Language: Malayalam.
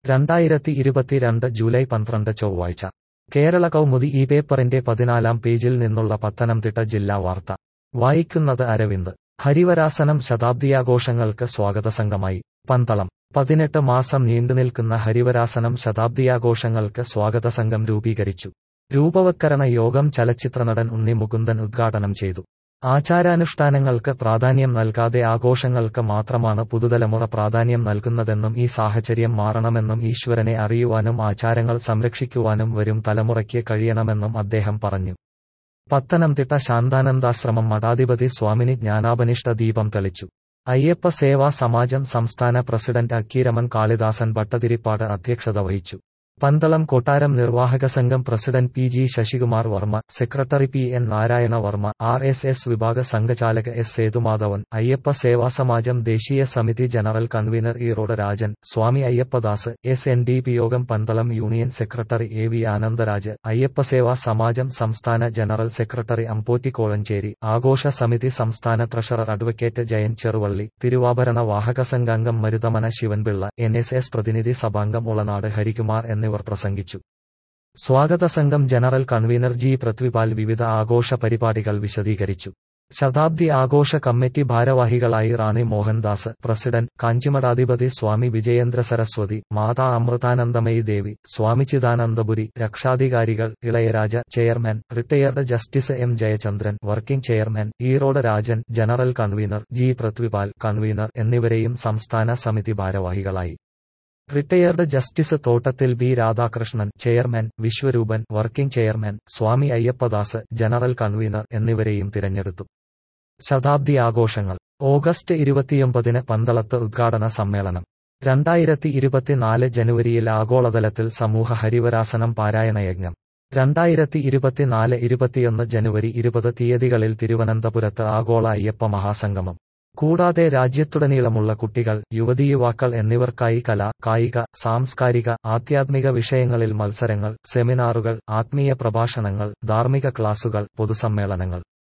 രണ്ടായിരത്തി ഇരുപത്തിരണ്ട് ജൂലൈ പന്ത്രണ്ട് ചൊവ്വാഴ്ച കേരള കൗമുദി ഈ പേപ്പറിന്റെ പതിനാലാം പേജിൽ നിന്നുള്ള പത്തനംതിട്ട ജില്ലാ വാർത്ത വായിക്കുന്നത് അരവിന്ദ് ഹരിവരാസനം ശതാബ്ദിയാഘോഷങ്ങൾക്ക് സ്വാഗത സംഘമായി പന്തളം പതിനെട്ട് മാസം നീണ്ടുനിൽക്കുന്ന ഹരിവരാസനം ശതാബ്ദിയാഘോഷങ്ങൾക്ക് സ്വാഗത സംഘം രൂപീകരിച്ചു രൂപവത്കരണ യോഗം ചലച്ചിത്രനടൻ ഉണ്ണി മുകുന്ദൻ ഉദ്ഘാടനം ചെയ്തു ആചാരാനുഷ്ഠാനങ്ങൾക്ക് പ്രാധാന്യം നൽകാതെ ആഘോഷങ്ങൾക്ക് മാത്രമാണ് പുതുതലമുറ പ്രാധാന്യം നൽകുന്നതെന്നും ഈ സാഹചര്യം മാറണമെന്നും ഈശ്വരനെ അറിയുവാനും ആചാരങ്ങൾ സംരക്ഷിക്കുവാനും വരും തലമുറയ്ക്ക് കഴിയണമെന്നും അദ്ദേഹം പറഞ്ഞു പത്തനംതിട്ട ശാന്താനന്ദാശ്രമം മഠാധിപതി സ്വാമിനി ജ്ഞാനാപനിഷ്ഠ ദീപം തെളിച്ചു അയ്യപ്പ സേവാ സമാജം സംസ്ഥാന പ്രസിഡന്റ് അക്കീരമൻ കാളിദാസൻ ഭട്ടതിരിപ്പാട് അധ്യക്ഷത വഹിച്ചു പന്തളം കൊട്ടാരം നിർവാഹക സംഘം president P G Sasikumar Varma secretary P N Narayana Varma R S S വിഭാഗ സംഘചാലക എസ് സേതുമാധവൻ അയ്യപ്പ സേവാ സമാജം ദേശീയ സമിതി general convener Erode Rajan Swamy Ayyappadas S N D P യോഗം Pandalam union secretary A V Anandaraj Ayyappa Seva Samajam സംസ്ഥാന ജനറൽ സെക്രട്ടറി അമ്പോറ്റി കോഴഞ്ചേരി ആഘോഷ സമിതി സംസ്ഥാന ട്രഷറർ അഡ്വക്കേറ്റ് ജയൻ ചെറുവള്ളി തിരുവാഭരണ വാഹക സംഘാംഗം Maruthamana Sivanpillai N S S പ്രതിനിധി സഭാംഗം ഉളനാട് ഹരികുമാർ എന്നിവർ പ്രസംഗിച്ചു സ്വാഗത സംഘം ജനറൽ കൺവീനർ ജി പൃഥ്വിപാൽ വിവിധ ആഘോഷ പരിപാടികൾ വിശദീകരിച്ചു ശതാബ്ദി ആഘോഷ കമ്മിറ്റി ഭാരവാഹികളായി റാണി മോഹൻദാസ് പ്രസിഡന്റ് കാഞ്ചിമഠാധിപതി സ്വാമി വിജയേന്ദ്ര സരസ്വതി മാതാ അമൃതാനന്ദമയി ദേവി സ്വാമി ചിദാനന്ദപുരി രക്ഷാധികാരികൾ Ilaiyaraaja chairman retired justice M Jayachandran working chairman Erode Rajan general convener G Prithvipal convener എന്നിവരെയും സംസ്ഥാന സമിതി ഭാരവാഹികളായി retired justice Thottathil B Radhakrishnan chairman Viswaroopan working chairman Swami Ayyappadas general convener എന്നിവരെയും തിരഞ്ഞെടുത്തു ശതാബ്ദി ആഘോഷങ്ങൾ ഓഗസ്റ്റ് ഇരുപത്തിയൊമ്പതിന് പന്തളത്ത് ഉദ്ഘാടന സമ്മേളനം രണ്ടായിരത്തി ഇരുപത്തിനാല് ജനുവരിയിൽ ആഗോളതലത്തിൽ സമൂഹ ഹരിവരാസനം പാരായണയജ്ഞം രണ്ടായിരത്തി ഇരുപത്തിനാല് ഇരുപത്തിയൊന്ന് ജനുവരി ഇരുപത് തീയതികളിൽ തിരുവനന്തപുരത്ത് ആഗോള അയ്യപ്പ മഹാസംഗമം കൂടാതെ രാജ്യത്തുടനീളമുള്ള കുട്ടികൾ യുവതീയുവാക്കൾ എന്നിവർക്കായി കല കായിക സാംസ്കാരിക ആധ്യാത്മിക വിഷയങ്ങളിൽ മത്സരങ്ങൾ സെമിനാറുകൾ ആത്മീയ പ്രഭാഷണങ്ങൾ ധാർമ്മിക ക്ലാസുകൾ പൊതുസമ്മേളനങ്ങൾ